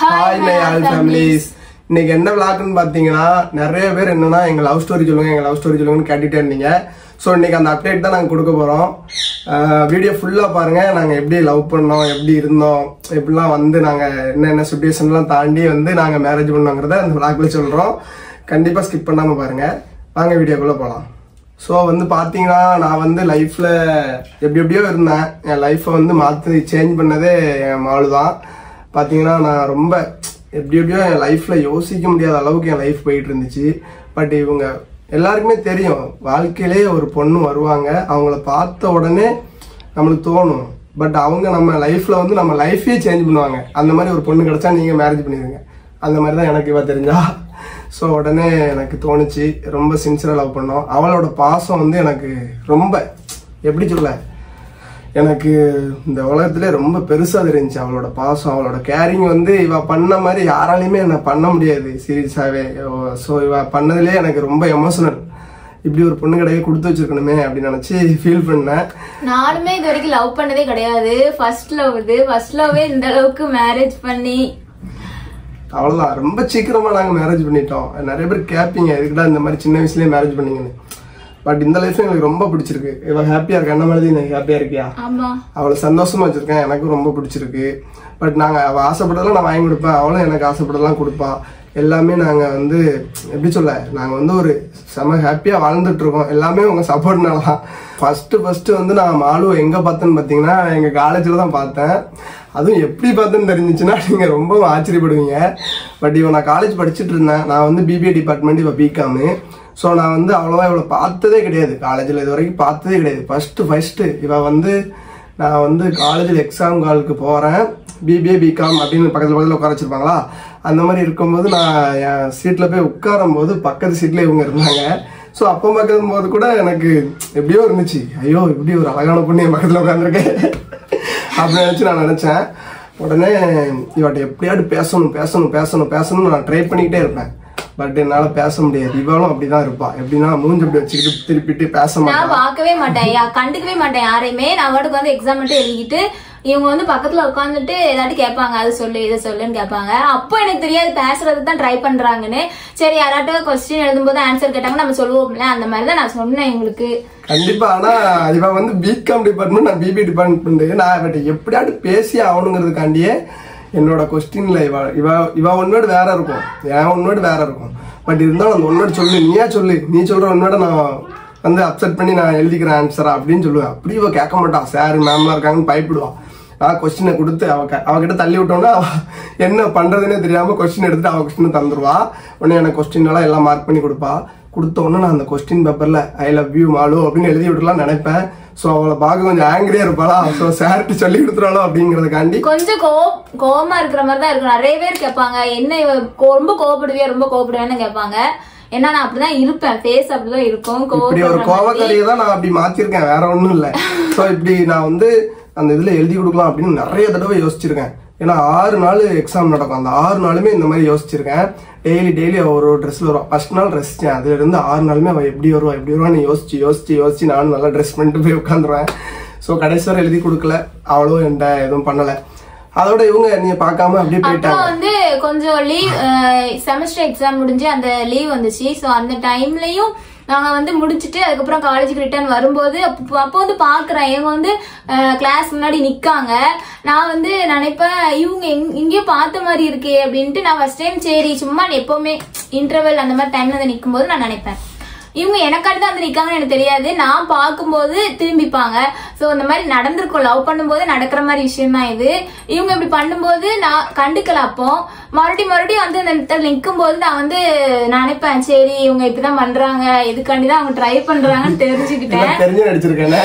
Hi my all families இன்னைக்கு என்ன விளாக்குன்னு பார்த்தீங்கன்னா நிறைய பேர் என்னன்னா எங்க லவ் ஸ்டோரி சொல்லுங்க எங்க லவ் ஸ்டோரி சொல்லுங்கன்னு கேட்டுட்டே இருந்தீங்க ஸோ இன்னைக்கு அந்த அப்டேட் தான் நாங்கள் கொடுக்க போகிறோம் வீடியோ ஃபுல்லாக பாருங்க நாங்கள் எப்படி லவ் பண்ணோம் எப்படி இருந்தோம் எப்படிலாம் வந்து நாங்கள் என்னென்ன சுச்சுவேஷன்லாம் தாண்டி வந்து நாங்கள் மேரேஜ் பண்ணோங்கிறத அந்த விளாக்ல சொல்கிறோம் கண்டிப்பாக ஸ்கிப் பண்ணாமல் பாருங்க வாங்க வீடியோக்குள்ளே போகலாம் ஸோ வந்து பார்த்தீங்கன்னா நான் வந்து லைஃப்பில் எப்படி எப்படியோ இருந்தேன் என் லைஃப்பை வந்து மாற்றி சேஞ்ச் பண்ணதே என் மாலு தான் பார்த்தீங்கன்னா நான் ரொம்ப எப்படி எப்படியோ என் லைஃப்பில் யோசிக்க முடியாத அளவுக்கு என் லைஃப் போயிட்டு இருந்துச்சு பட் இவங்க எல்லாருக்குமே தெரியும் வாழ்க்கையிலே ஒரு பொண்ணு வருவாங்க அவங்கள பார்த்த உடனே நம்மளுக்கு தோணும் பட் அவங்க நம்ம லைஃப்பில் வந்து நம்ம லைஃபையே சேஞ்ச் பண்ணுவாங்க அந்த மாதிரி ஒரு பொண்ணு கிடைச்சா நீங்கள் மேரேஜ் பண்ணிடுங்க அந்த மாதிரி தான் எனக்கு இவ தெரிஞ்சா ஸோ உடனே எனக்கு தோணுச்சு ரொம்ப சின்சியராக லவ் பண்ணோம் அவளோட பாசம் வந்து எனக்கு ரொம்ப எப்படி சொல்ல எனக்கு இந்த உலகத்திலே ரொம்ப பெருசாக தெரிஞ்சுச்சு அவளோட பாசம் அவளோட கேரிங் வந்து இவ பண்ண மாதிரி யாராலையுமே என்ன பண்ண முடியாது சீரியஸாகவே ஸோ இவ பண்ணதுலேயே எனக்கு ரொம்ப எமோஷனல் இப்படி ஒரு பொண்ணு கடையை கொடுத்து வச்சிருக்கணுமே அப்படின்னு நினச்சி ஃபீல் பண்ணேன் நானுமே இது வரைக்கும் லவ் பண்ணதே கிடையாது ஃபர்ஸ்ட் லவ் இது ஃபர்ஸ்ட் லவ்வே இந்த அளவுக்கு மேரேஜ் பண்ணி அவ்வளோதான் ரொம்ப சீக்கிரமா நாங்கள் மேரேஜ் பண்ணிட்டோம் நிறைய பேர் கேட்பீங்க எதுக்குடா இந்த மாதிரி சின்ன வயசுலயே மேரேஜ் பண்ணீங்கன்னு பட் இந்த லைஃப் எங்களுக்கு ரொம்ப பிடிச்சிருக்கு இவ ஹாப்பியா இருக்கா என்ன மாதிரி நீ ஹாப்பியா இருக்கியா ஆமா அவளை சந்தோஷமா வச்சிருக்கேன் எனக்கும் ரொம்ப பிடிச்சிருக்கு பட் நாங்கள் அவள் ஆசைப்பட்டதெல்லாம் நான் வாங்கி கொடுப்பேன் அவளும் எனக்கு ஆசைப்பட்டதெல்லாம் கொடுப்பா எல்லாமே நாங்கள் வந்து எப்படி சொல்ல நாங்கள் வந்து ஒரு செம ஹாப்பியாக வாழ்ந்துட்டு இருக்கோம் எல்லாமே உங்கள் சப்போர்ட்னால தான் ஃபஸ்ட்டு ஃபஸ்ட்டு வந்து நான் மாலு எங்கே பார்த்தேன்னு பார்த்தீங்கன்னா எங்கள் காலேஜில் தான் பார்த்தேன் அதுவும் எப்படி பார்த்தேன்னு தெரிஞ்சிச்சுன்னா நீங்கள் ரொம்ப ஆச்சரியப்படுவீங்க பட் இவன் நான் காலேஜ் படிச்சுட்டு இருந்தேன் நான் வந்து பிபிஏ டிபார்ட்மெண்ட் இவன் பிகாமு ஸோ நான் வந்து அவ்வளோவா இவளை பார்த்ததே கிடையாது காலேஜில் இது வரைக்கும் பார்த்ததே கிடையாது ஃபஸ்ட்டு ஃபஸ்ட்டு இவள் வந்து நான் வந்து காலேஜில் எக்ஸாம் காலுக்கு போகிறேன் பிபிஏ பிகாம் அப்படின்னு பக்கத்தில் பக்கத்தில் உட்கார வச்சிருப்பாங்களா அந்த மாதிரி இருக்கும்போது நான் என் சீட்டில் போய் உட்காரும் போது பக்கத்து சீட்டில் இவங்க இருந்தாங்க ஸோ அப்போ பார்க்கும் போது கூட எனக்கு எப்படியோ இருந்துச்சு ஐயோ இப்படி ஒரு அழகான பொண்ணு என் பக்கத்தில் உட்காந்துருக்கேன் அப்படின்னு நினச்சி நான் நினச்சேன் உடனே இவட்ட எப்படியாவது பேசணும் பேசணும் பேசணும் பேசணும்னு நான் ட்ரை பண்ணிக்கிட்டே இருப்பேன் பட் என்னால் பேச முடியாது இவளும் அப்படிதான் இருப்பா எப்படின்னா மூஞ்சி அப்படி வச்சுக்கிட்டு திருப்பிட்டு பேச மாட்டேன் நான் பார்க்கவே மாட்டேன் யா- கண்டுக்கவே மாட்டேன் யாரையுமே நான் வாட்டுக்கு வந்து எக்ஸாம் மட்டும் எழுதிட்டு இவங்க வந்து பக்கத்துல உட்காந்துட்டு ஏதாட்டி கேட்பாங்க அது சொல்லு இதை சொல்லுன்னு கேட்பாங்க அப்போ எனக்கு தெரியாது பேசுறதுக்கு தான் ட்ரை பண்றாங்கன்னு சரி யாராட்டும் கொஸ்டின் எழுதும்போது ஆன்சர் கேட்டாங்க நம்ம சொல்லுவோம்ல அந்த மாதிரி தான் நான் சொன்னேன் இவங்களுக்கு கண்டிப்பா ஆனா இவ வந்து பிகாம் டிபார்ட்மெண்ட் நான் பிபி டிபார்ட்மெண்ட் நான் இவட்ட எப்படியாவது பேசி ஆகணுங்கிறதுக்காண்டியே என்னோட கொஸ்டின்ல இவ இவ இவ ஒன்னோடு வேற இருக்கும் என் ஒன்னோடு வேற இருக்கும் பட் இருந்தாலும் அந்த ஒன்னோடு சொல்லு நீயா சொல்லு நீ சொல்ற ஒன்னோட நான் வந்து அப்செட் பண்ணி நான் எழுதிக்கிறேன் ஆன்சரா அப்படின்னு சொல்லுவேன் அப்படி இவ கேட்க மாட்டா சார் மேம்லாம் இருக்காங்கன்னு பயப்படுவா நான் கொஸ்டினை கொடுத்து அவ க- அவகிட்ட தள்ளி விட்டோம்னா அவ என்ன பண்றதுன்னே தெரியாம கொஸ்டின் எடுத்துட்டு அவ கொஸ்டினை தந்துருவா உடனே எனக்கு கொஸ்டின் எல்லாம் எல்லாம் மார்க் பண்ணி கொடுப்பா கொடுத்த உடனே நான் அந்த கொஸ்டின் பேப்பர்ல ஐ லவ் யூ மாலு அப்படின்னு எழுதி விடலாம் நினைப்பேன் ஸோ அவளை பார்க்க கொஞ்சம் ஆங்கிரியா இருப்பாளா ஸோ சார்ட்டு சொல்லி கொடுத்துறாளோ அப்படிங்கறதுக்காண்டி கொஞ்சம் கோ கோவமா இருக்கிற மாதிரி தான் இருக்கும் நிறைய பேர் கேட்பாங்க என்ன இவ கோ- ரொம்ப கோவப்படுவியா ரொம்ப கோவப்படுவேன்னு கேட்பாங்க ஏன்னா நான் அப்படிதான் இருப்பேன் ஃபேஸ் அப்படிதான் இருக்கும் இப்படி ஒரு கோவப்படுற மாதிரி. கோவக்காரியை தான் நான் அப்படி மாத்திருக்கேன் வேற ஒண்ணும் இல்ல ஸோ இப்படி நான் வந்து அந்த இதுல எழுதி கொடுக்கலாம் அப்படின்னு நிறைய தடவை யோசிச்சிருக்கேன் ஏன்னா ஆறு நாள் எக்ஸாம் நடக்கும் அந்த ஆறு நாளுமே இந்த மாதிரி யோசிச்சிருக்கேன் டெய்லி டெய்லி அவ ஒரு ட்ரெஸ்ல வருவா ஃபர்ஸ்ட் நாள் ரசிச்சேன் அதுல இருந்து ஆறு நாளுமே அவ எப்படி வருவா எப்படி வருவான்னு யோசிச்சு யோசிச்சு யோசிச்சு நானும் நல்லா ட்ரெஸ் பண்ணிட்டு போய் உட்காந்துருவேன் ஸோ கடைசி வரை எழுதி கொடுக்கல அவளும் என்கிட்ட எதுவும் பண்ணல அதோட இவங்க நீங்க பார்க்காம அப்படியே போயிட்டாங்க அப்புறம் வந்து கொஞ்சம் லீவ் செமஸ்டர் எக்ஸாம் முடிஞ்சு அந்த லீவ் வந்துச்சு ஸோ அந்த டைம்லயும் நாங்க வந்து முடிச்சிட்டு அதுக்கப்புறம் காலேஜுக்கு ரிட்டர்ன் வரும்போது அப்போ அப்போ வந்து பாக்குறேன் இவங்க வந்து கிளாஸ் முன்னாடி நிக்காங்க நான் வந்து நினைப்பேன் இவங்க எங்க- எங்கேயோ பார்த்த மாதிரி இருக்கே அப்படின்ட்டு நான் ஃபர்ஸ்ட் டைம் சரி சும்மா எப்பவுமே இன்டர்வல் அந்த மாதிரி டைம்ல வந்து நிற்கும் போது நான் நினைப்பேன் இவங்க எனக்காண்டி தான் வந்து நிக்காங்கன்னு எனக்கு தெரியாது நான் பார்க்கும்போது திரும்பிப்பாங்க சோ இந்த மாதிரி நடந்திருக்கும் லவ் பண்ணும்போது நடக்கிற மாதிரி விஷயம் தான் இது இவங்க இப்படி பண்ணும்போது நான் கண்டுக்கல அப்போ மறுபடியும் மறுபடியும் வந்து அந்த இடத்துல நிற்கும் போது நான் வந்து நான் நினைப்பேன் சரி இவங்க இப்படிதான் பண்றாங்க எதுக்காண்டி தான் அவங்க ட்ரை பண்றாங்கன்னு தெரிஞ்சுக்கிட்டேன் இதெல்லாம் தெரிஞ்சு நடிச்சிருக்கேனே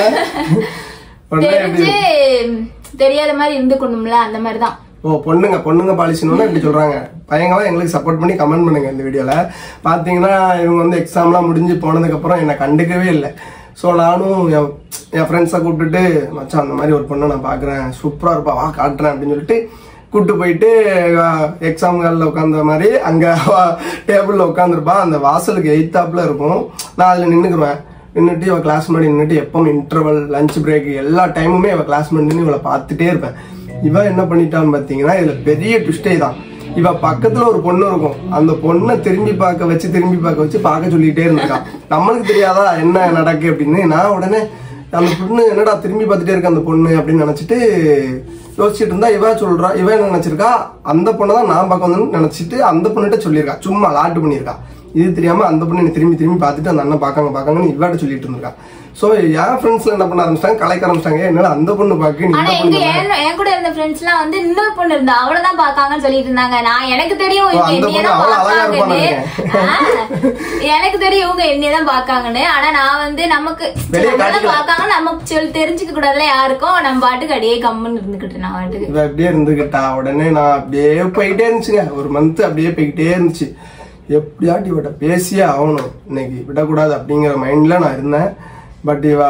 உடனே எப்படி தெரிஞ்சு தெரியாத மாதிரி இருந்துக்கணும்ல அந்த மாதிரி தான் ஓ பொண்ணுங்க பொண்ணுங்க பாலிசின்னு இப்படி சொல்றாங்க பையங்களாம் எங்களுக்கு சப்போர்ட் பண்ணி கமெண்ட் பண்ணுங்க இந்த வீடியோல பாத்தீங்கன்னா இவங்க வந்து எக்ஸாம்லாம் முடிஞ்சு போனதுக்கு அப்புறம் என்னை கண்டுக்கவே இல்லை ஸோ நானும் என் என் ஃப்ரெண்ட்ஸை கூப்பிட்டுட்டு மச்சான் அந்த மாதிரி ஒரு பொண்ணை நான் பார்க்குறேன் சூப்பராக இருப்பா வா காட்டுறேன் அப்படின்னு சொல்லிட்டு கூப்பிட்டு போயிட்டு எக்ஸாம் ஹாலில் உட்காந்த மாதிரி அங்கே டேபிளில் உட்காந்துருப்பா அந்த வாசலுக்கு எயித்தாப்பில் இருக்கும் நான் அதில் நின்றுக்குருவேன் நின்றுட்டு இவள் கிளாஸ் முன்னாடி நின்றுட்டு எப்பவும் இன்டர்வல் லஞ்ச் பிரேக் எல்லா டைமுமே இவள் கிளாஸ் முன்னாடி நின்று இவளை பார்த்துட்டே இருப்பேன் இவ என்ன பண்ணிட்டான்னு பார்த்தீங்கன்னா இதில் பெரிய ட்விஸ்டே தான் இவ பக்கத்துல ஒரு பொண்ணு இருக்கும் அந்த பொண்ணை திரும்பி பார்க்க வச்சு திரும்பி பார்க்க வச்சு பார்க்க சொல்லிட்டே இருந்திருக்கா நம்மளுக்கு தெரியாதா என்ன நடக்கு அப்படின்னு நான் உடனே அந்த பொண்ணு என்னடா திரும்பி பார்த்துட்டே இருக்க அந்த பொண்ணு அப்படின்னு நினைச்சிட்டு யோசிச்சுட்டு இருந்தா இவ சொல்றா இவ என்ன நினைச்சிருக்கா அந்த பொண்ணை தான் நான் பார்க்க வந்து நினைச்சிட்டு அந்த பொண்ணுகிட்ட சொல்லியிருக்கா சும்மா லாட்டு பண்ணியிருக்கா இது தெரியாம அந்த பொண்ணு என்னை திரும்பி திரும்பி பார்த்துட்டு அந்த அண்ணன் பார்க்காங்க பார்க்காங்கன்னு இவாட்ட சொல்லிட்டு இருந்திருக்கா ஸோ என் ஃப்ரெண்ட்ஸ்ல என்ன பண்ண ஆரம்பிச்சிட்டாங்க கலைக்க ஆரம்பிச்சிட்டாங்க என்னால அந்த பொண்ணு பார்க்க நீ ஆனா இந்த எங்க பொண்ணு என் என் கூட இருந்த ஃப்ரெண்ட்ஸ் எல்லாம் வந்து இன்னொரு பொண்ணு இருந்தா அவளதான் பாக்காங்கன்னு சொல்லிட்டு இருந்தாங்க நான் எனக்கு தெரியும் ஓ, இவங்க அந்த என்னையதான் பொண்ணு அவ்வளவு அழகா பாக்காங்கன்னு ஆ, எனக்கு தெரியும் இவங்க என்னையதான் பாக்காங்கன்னு ஆனா நான் வந்து நமக்கு வெளிய நம்மள காட்டிக்கல. பாக்காங்க நமக்கு சொல்லி தெரிஞ்சுக்க கூடாதுல யாருக்கும் நம்ம பாட்டுக்கு அடியே கம்முன்னு இருந்துகிட்டு நான் பாட்டுக்கு இவ அப்படியே இருந்துகிட்டா உடனே நான் அப்படியே போயிட்டே இருந்துச்சுங்க ஒரு மந்த் அப்படியே போய்கிட்டே இருந்துச்சு எப்படியாட்டி இவட்ட பேசியே ஆகணும் இன்னைக்கு விடக்கூடாது அப்படிங்கிற மைண்ட்ல நான் இருந்தேன் பட் இவ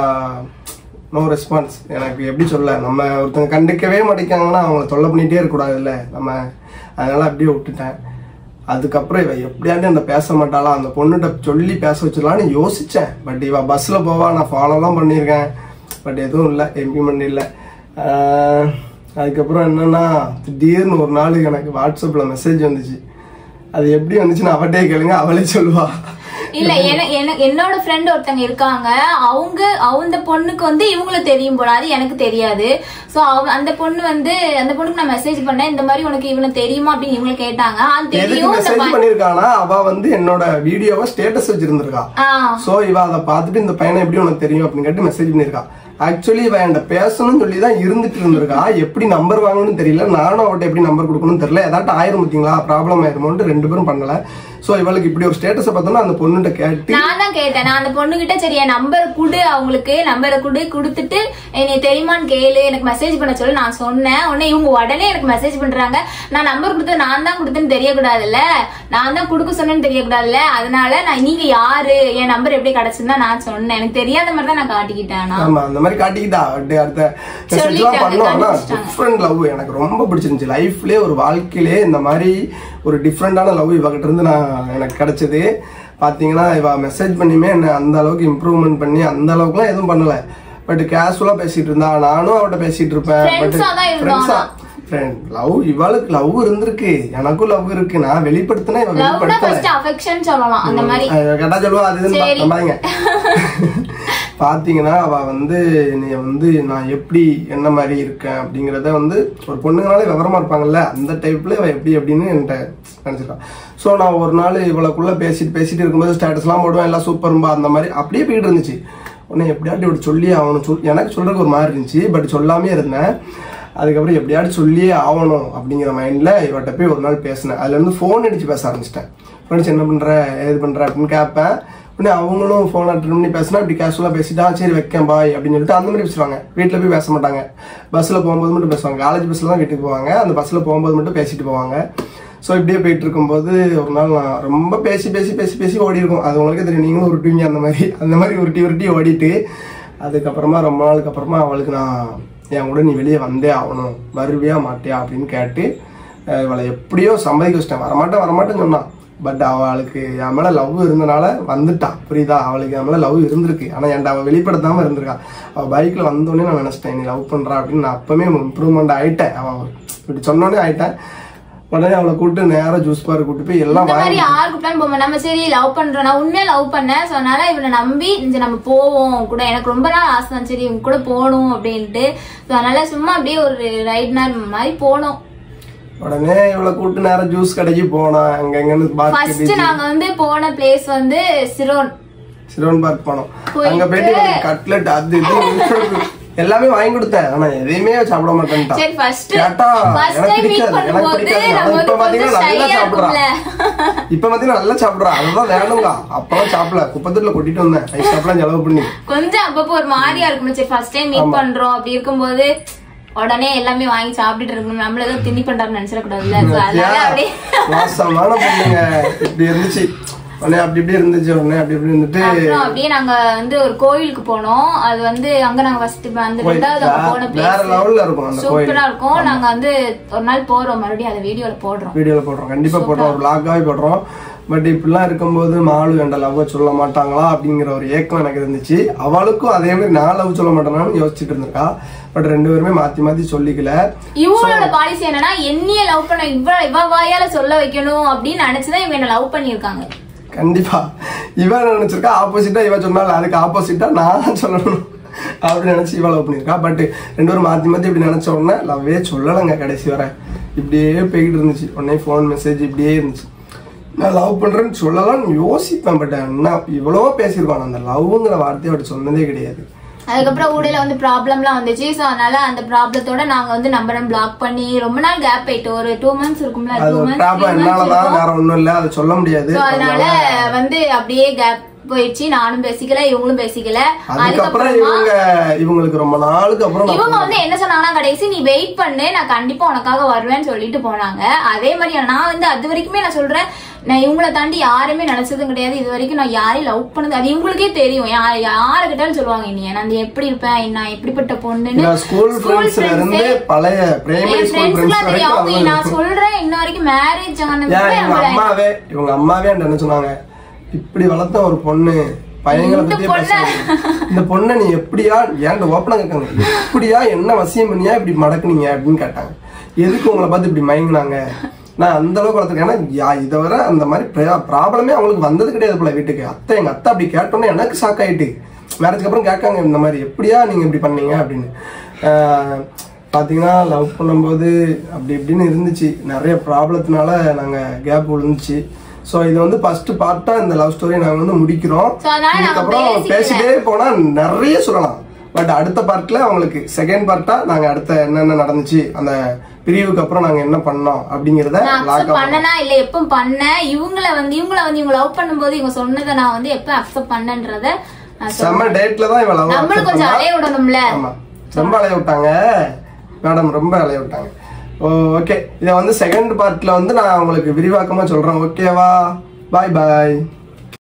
நோ ரெஸ்பான்ஸ் எனக்கு எப்படி சொல்ல நம்ம ஒருத்தங்க கண்டுக்கவே மாட்டேங்காங்கன்னா அவங்கள தொல்லை பண்ணிட்டே இருக்கக்கூடாதுல்ல நம்ம அதனால அப்படியே விட்டுட்டேன் அதுக்கப்புறம் இவ எப்படியாண்டி அந்த பேச மாட்டாளா அந்த பொண்ணுகிட்ட சொல்லி பேச வச்சிடலான்னு யோசிச்சேன் பட் இவ பஸ்ல போவா நான் ஃபாலோலாம் பண்ணியிருக்கேன் பட் எதுவும் இல்லை இம்ப்ளிமெண்ட் இல்லை ஆஹ் அதுக்கப்புறம் என்னன்னா திடீர்னு ஒரு நாள் எனக்கு வாட்ஸ்அப்ல மெசேஜ் வந்துச்சு அது எப்படி வந்துச்சுன்னு அவட்டே கேளுங்க அவளே சொல்லுவா இல்ல என- என- என்னோட ஃப்ரெண்ட் ஒருத்தங்க இருக்காங்க அவங்க அந்த பொண்ணுக்கு வந்து இவங்கள தெரியும் போல அது எனக்கு தெரியாது சோ அந்த பொண்ணு வந்து அந்த பொண்ணுக்கு நான் மெசேஜ் பண்ணேன் இந்த மாதிரி உனக்கு இவனை தெரியுமா அப்படின்னு இவங்க கேட்டாங்க ஆ எதுக்கு தெரியும் இந்த மெசேஜ் பையன்- பண்ணிருக்கானா அவ வந்து என்னோட வீடியோவை ஸ்டேட்டஸ் வச்சிருந்திருக்கா ஆ சோ இவ அதை பார்த்துட்டு இந்த பையனை எப்படி உனக்கு தெரியும் அப்படின்னு கேட்டு மெசேஜ் பண்ணிருக்கா ஆக்சுவலி இவ என்கிட்ட பேசணும்னு சொல்லி தான் இருந்துட்டு இருந்திருக்கா எப்படி நம்பர் வாங்கணும்னு தெரியல நானும் அவட்ட எப்படி நம்பர் கொடுக்கணும்னு தெரியல ஏதாட்டும் ஆயிரும் பார்த்தீங்களா ப்ராப்ளம் ஆயிருமோன்ட்டு ரெண்டு பேரும் பண்ணல சோ இவளுக்கு இப்படி ஒரு ஸ்டேட்டஸை பார்த்தோன்னா அந்த பொண்ணுகிட்ட கேட்டு நான் தான் கேட்டேன் நான் அந்த பொண்ணு கிட்ட சரி என் நம்பர் குடு அவங்களுக்கு நம்பரை குடு கொடுத்துட்டு என்னை தெரியுமான்னு கேளு எனக்கு மெசேஜ் பண்ண சொல்லி நான் சொன்னேன் உடனே இவங்க உடனே எனக்கு மெசேஜ் பண்றாங்க நான் நம்பர் கொடுத்து நான் தான் கொடுத்தேன்னு தெரியக்கூடாதுல்ல நான் தான் கொடுக்க சொன்னேன்னு தெரியக்கூடாதுல்ல அதனால நான் நீங்க யாரு என் நம்பர் எப்படி கிடைச்சுன்னு தான் நான் சொன்னேன் எனக்கு தெரியாத மாதிரி தான் நான் காட்டிக்கிட்டேன் ஆனா. ஆமா அந்த மாதிரி காட்டிக்கிட்டா அப்படியே அடுத்த மெசேஜ் எல்லாம் சொல்லிட்டாங்க, பண்ணோம் ஆனா கண்டுபிடிச்சிட்டாங்க. டிஃப்ரெண்ட் லவ் எனக்கு ரொம்ப பிடிச்சிருந்துச்சு லைஃப்லயே ஒரு வாழ்க்கையிலே இந்த மாதிரி ஒரு டிஃப்ரெண்டான லவ் இவகிட்ட இருந்து நான் எனக்கு கிடைச்சது பாத்தீங்கன்னா இவ மெசேஜ் பண்ணியுமே என்ன அந்த அளவுக்கு இம்ப்ரூவ்மெண்ட் பண்ணி அந்த அளவுக்குலாம் எதுவும் பண்ணல பட் கேஷுவலா பேசிட்டு இருந்தா நானும் அவட்ட பேசிட்டு இருப்பேன் பட் Friends ஆ தான் இருந்தோம் ஃப்ரெண்ட்ஸா ஃப்ரெண்ட் லவ் இவளுக்கு லவ் இருந்திருக்கு எனக்கும் லவ் இருக்கு நான் வெளிப்படுத்தினா இவ லவ்னா வெளிப்படுத்தல ஃபர்ஸ்ட் அஃபெக்ஷன் சொல்லலாம் அந்த மாதிரி அது கேட்டா சொல்லுவா அது இதுன்னு சரி. நம்பாதீங்க பாத்தீங்கன்னா அவ வந்து என்னைய வந்து நான் எப்படி என்ன மாதிரி இருக்கேன் அப்படிங்கறத வந்து ஒரு பொண்ணுங்கனாலே விவரமா இருப்பாங்கல்ல அந்த டைப்ல இவ எப்படி அப்படின்னு என்கிட்ட நினைச்சிருக்கான் ஸோ நான் ஒரு நாள் இவளுக்குள்ள பேசிட்டு பேசிட்டு இருக்கும்போது ஸ்டேட்டஸ்லாம் போடுவேன் எல்லாம் சூப்பர்ம்பா அந்த மாதிரி அப்படியே போயிட்டு இருந்துச்சு உடனே எப்படியாட்டி இப்படி சொல்லி ஆகணும் சொல் எனக்கு சொல்றதுக்கு ஒரு மாதிரி இருந்துச்சு பட் சொல்லாமே இருந்தேன் அதுக்கப்புறம் எப்படியாவது சொல்லியே ஆகணும் அப்படிங்கிற மைண்ட்ல இவட்ட போய் ஒரு நாள் பேசினேன் அதுல இருந்து ஃபோன் அடிச்சு பேச ஆரம்பிச்சிட்டேன் ஃபோன் அடிச்சு என்ன பண்ற ஏது பண்ற அப்படின்னு கேட்பேன் உடனே அவங்களும் ஃபோன் அட்டன் பண்ணி பேசினா இப்படி கேஷுவலாக பேசிட்டா சரி வைக்கேன் பாய் அப்படின்னு சொல்லிட்டு அந்த மாதிரி பேசுவாங்க வீட்டில் போய் பேச மாட்டாங்க பஸ்ஸில் போகும்போது மட்டும் பேசுவாங்க காலேஜ் பஸ்ஸில் தான் வீட்டுக்கு போவாங்க அந்த பஸ்ஸில் போகும்போது மட்டும் பேசிட்டு போவாங்க ஸோ இப்படியே போயிட்டு இருக்கும்போது ஒரு நாள் நான் ரொம்ப பேசி பேசி பேசி பேசி ஓடி இருக்கும் அது உங்களுக்கே தெரியும் நீங்களும் உருட்டுவீங்க அந்த மாதிரி அந்த மாதிரி உருட்டி உருட்டி ஓடிட்டு அதுக்கப்புறமா ரொம்ப நாளுக்கு அப்புறமா அவளுக்கு நான் என் கூட நீ வெளியே வந்தே ஆகணும் வருவியா மாட்டியா அப்படின்னு கேட்டு அஹ் இவளை எப்படியோ சம்மதிக்க வச்சிட்டேன் வரமாட்டேன் வரமாட்டேன்னு சொன்னான் பட் அவளுக்கு என் மேல லவ் இருந்தனால வந்துட்டா புரியுதா அவளுக்கு என் மேல லவ் இருந்திருக்கு ஆனா என்கிட்ட அவ வெளிப்படுத்தாம இருந்திருக்கா அவ பைக்ல வந்தோடனே நான் நினைச்சிட்டேன் நீ லவ் பண்றா அப்படின்னு நான் அப்பவே இம்ப்ரூவ்மெண்ட் ஆயிட்டேன் அவ இப்படி சொன்னோடனே ஆயிட்டேன் உடனே அவளை கூப்பிட்டு நேரா ஜூஸ் பார் கூப்பிட்டு போய் எல்லாம் இந்த மாதிரி வாங்கி யாருக்கு பிளான் போவோம் நம்ம சரி லவ் பண்றோம் நான் உண்மையா லவ் பண்ணேன் சோ அதனால இவனை நம்பி இந்த நம்ம போவோம் கூட எனக்கு ரொம்ப நாள் ஆசை தான் சரி இவங்க கூட போகணும் அப்படின்ட்டு சோ அதனால சும்மா அப்படியே ஒரு ரைட் நாள் மாதிரி போனோம் உடனே இவளை கூப்பிட்டு நேரா ஜூஸ் கடைக்கு போனா அங்க எங்கன்னு பார்க் ஃபர்ஸ்ட் நாங்க வந்து போன பிளேஸ் வந்து சிரோன் சிரோன் பார்க் போனோம் போயிட்டு- அங்க போயிட்டு இவளுக்கு கட்லெட் அது இது எல்லாமே வாங்கி கொடுத்தேன் ஆனா எதையுமே சாப்பிட மாட்டேன்ட்டா சரி ஃபர்ஸ்ட் கேட்டா ஃபர்ஸ்ட் எனக்கு டைம் மீட் பிடிக்காது எனக்கு பண்ணும்போது பிடிக்காது நம்ம ஆனா வந்து இப்ப பாத்தீங்கன்னா கொஞ்சம் நல்லா ஷையா சாப்பிடுறா இருக்கும்ல இப்ப பாத்தீங்கன்னா நல்லா சாப்பிடுறா அதுதான் வேணுங்க அப்பெல்லாம் சாப்பிடல குப்பத்துல கொட்டிட்டு வந்தேன் ஐஸ் சாப்பிடலாம் செலவு பண்ணி கொஞ்சம் அப்பப்போ ஒரு மாதிரியா இருக்கணும் சரி ஃபர்ஸ்ட் டைம் மீட் பண்றோம் அப்படி இருக்கும்போது உடனே எல்லாமே வாங்கி சாப்பிட்டுட்டு இருக்கணும் நம்மள ஏதோ திணி பண்றாருன்னு நினைச்சிடக்கூடாதுல்ல So அதனால அப்படியே மோசமான பொண்ணுங்க இப்படி இருந்துச்சு உடனே அப்படி இப்படி இருந்துச்சு உடனே அப்படி இப்படி இருந்துட்டு அப்புறம் அப்படியே நாங்க வந்து ஒரு கோயிலுக்கு போனோம் அது வந்து அங்க நாங்க ஃபர்ஸ்ட் அந்த ரெண்டாவது அங்க போன வேற பிளேஸ் லெவல்ல இருக்கும் அந்த கோயில் சூப்பரா இருக்கும் நாங்க வந்து ஒரு நாள் போறோம் மறுபடியும் அதை வீடியோல போடுறோம் வீடியோல போடுறோம் கண்டிப்பா போடுறோம் ஒரு vlog-ஆவே போடுறோம் பட் இப்படிலாம் இருக்கும்போது மாலு என்ற லவ்வை சொல்ல மாட்டாங்களா அப்படிங்கிற ஒரு ஏக்கம் எனக்கு இருந்துச்சு அவளுக்கும் அதே மாதிரி நான் லவ் சொல்ல மாட்டேனான்னு யோசிச்சுட்டு இருந்திருக்கா பட் ரெண்டு பேருமே மாத்தி மாத்தி சொல்லிக்கல இவங்களோட பாலிசி என்னன்னா என்னைய லவ் பண்ண இவ இவ வாயால சொல்ல வைக்கணும் அப்படின்னு நினைச்சுதான் இவங்க என்ன லவ் பண்ணிருக்காங்க கண்டிப்பா இவன் நினைச்சிருக்கா ஆப்போசிட்டா இவ சொன்னால அதுக்கு ஆப்போசிட்டா நான் சொல்லணும் அப்படின்னு நினைச்சு இவ லவ் பண்ணிருக்கா பட் ரெண்டு பேரும் மாத்தி மாத்தி இப்படி நினைச்ச உடனே லவ்வே சொல்லலைங்க கடைசி வரை இப்படியே போய்கிட்டு இருந்துச்சு உடனே ஃபோன் மெசேஜ் இப்படியே இருந்துச்சு நான் லவ் பண்றேன்னு சொல்லலாம்னு யோசிப்பேன் பட் என்ன இவ்வளவோ பேசியிருப்பான் அந்த லவ்ங்கிற வார்த்தையை அவட்ட சொன்னதே கிடையாது அதுக்கப்புறம் ஊடையில வந்து ப்ராப்ளம்லாம் வந்துச்சு சோ அதனால அந்த ப்ராப்ளத்தோட நாங்க வந்து நம்பரை பிளாக் பண்ணி ரொம்ப நாள் கேப் போயிட்டு ஒரு டூ மந்த்ஸ் இருக்கும்ல அது டூ ஒரு மந்த்ஸ் ப்ராப்ளம் என்னாலதான் வேற ஒண்ணும் இல்ல அதை சொல்ல முடியாது சோ அதனால வந்து அப்படியே கேப் போயிடுச்சு நானும் பேசிக்கல இவங்களும் பேசிக்கல அதுக்கப்புறம் அதுக்கப்புறமா இவங்க இவங்களுக்கு ரொம்ப நாளுக்கு அப்புறம் நான் இவங்க வந்து என்ன சொன்னாங்கன்னா கடைசி நீ வெயிட் பண்ணு நான் கண்டிப்பா உனக்காக வருவேன்னு சொல்லிட்டு போனாங்க அதே மாதிரி நான் வந்து அது வரைக்குமே நான் சொல்றேன் நான் இவங்கள தாண்டி யாருமே நினைச்சதும் கிடையாது இது வரைக்கும் நான் யாரையும் லவ் பண்ணது அது இவங்களுக்கே தெரியும் யார் யாரை கிட்டாலும் சொல்லுவாங்க நீ நான் எப்படி இருப்பேன் நான் எப்படிப்பட்ட பொண்ணுன்னு நான் ஸ்கூல் ஃப்ரெண்ட்ஸ்ல இருந்து பழைய பிரைமரி என் ஸ்கூல் ஃப்ரெண்ட்ஸ்க்குலாம் ஃப்ரெண்ட்ஸ் தெரியும் அவங்க வரைக்கும் நான் சொல்றேன் இன்ன வரைக்கும் மேரேஜ் ஆன ஏன் இவங்க அம்மாவே இவங்க அம்மாவே என்கிட்ட என்ன சொன்னாங்க இப்படி வளர்த்த ஒரு பொண்ணு பையங்களை இந்த பத்தியே பொண்ணை- பேசுறாங்க இந்த பொண்ணை நீ எப்படியா ஏன்ட ஓப்பனா கேட்காங்க எப்படியா என்ன வசியம் பண்ணியா இப்படி மடக்குனீங்க அப்படின்னு கேட்டாங்க எதுக்கு உங்களை பார்த்து இப்படி மயங்கினாங்க நான் அந்த அளவுக்கு வளர்த்துருக்கேன் ஏன்னா யா- இதை வர அந்த மாதிரி ப்ராப்ளமே அவங்களுக்கு வந்தது கிடையாது போல வீட்டுக்கு அத்தை எங்க அத்தை அப்படி கேட்டோன்னே எனக்கு ஷாக் ஆயிட்டு மேரேஜ்க்கு அப்புறம் கேட்காங்க இந்த மாதிரி எப்படியா நீங்க இப்படி பண்ணீங்க அப்படின்னு ஆஹ் பாத்தீங்கன்னா லவ் பண்ணும்போது அப்படி இப்படின்னு இருந்துச்சு நிறைய ப்ராப்ளத்தினால நாங்க கேப் விழுந்துச்சு ஸோ இது வந்து ஃபர்ஸ்ட் பார்ட்டா இந்த லவ் ஸ்டோரி நாங்க வந்து முடிக்கிறோம் So, அதனால நாங்க இதுக்கப்புறம் பேசிக்கல. பேசிட்டே போனா நிறைய சொல்லலாம் பட் அடுத்த பார்ட்ல அவங்களுக்கு செகண்ட் பார்ட்டா நாங்க அடுத்த என்னென்ன நடந்துச்சு அந்த பிரிவுக்கு அப்புறம் நாங்க என்ன பண்ணோம் அப்படிங்கறத நான் லாக் அக்செப்ட் பண்ணனா இல்ல எப்ப பண்ணேன் இவங்கள வந்து இவங்கள வந்து இவங்க லவ் பண்ணும்போது இவங்க சொன்னதை நான் வந்து எப்ப அக்செப்ட் பண்ணன்றத நான் சொல்றேன். செம்ம டேட்ல தான் இவ லவ் நம்மளும் கொஞ்சம் அலைய விடணும்ல ஆமா ரொம்ப அலைய விட்டாங்க மேடம் ரொம்ப அலைய விட்டாங்க ஓகே இதை வந்து செகண்ட் பார்ட்ல வந்து நான் உங்களுக்கு விரிவாக்கமா சொல்றேன் ஓகேவா பாய் பாய்